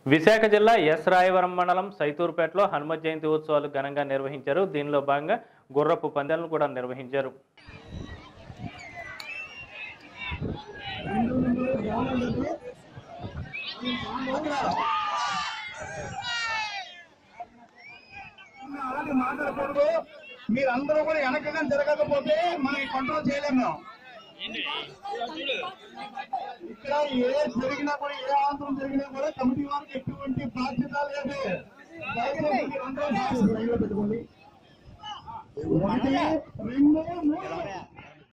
విశాఖ జిల్లా ఎస్ రాయవరం మండలం సైతూరుపేటలో హనుమత్ జయంతి ఉత్సవాలు ఘనంగా నిర్వహించారు దీనిలో భాగంగా గుర్రపు పందాలను కూడా నిర్వహించారు అలాంటి మాట్లాడకూడదు మీరందరూ కూడా వెనకగా జరగకపోతే మనం కంట్రోల్ చేయలేము మేము ఇక్కడ ఏ జరిగినా కూడా ఏ ఆందోళన జరిగినా కూడా కమిటీ వారికి ఎటువంటి బాధ్యత లేదు దయచేసి మీరందరూ బాధ్యత లైన్లో పెట్టుకోండి ఒకటి రెండు మూడు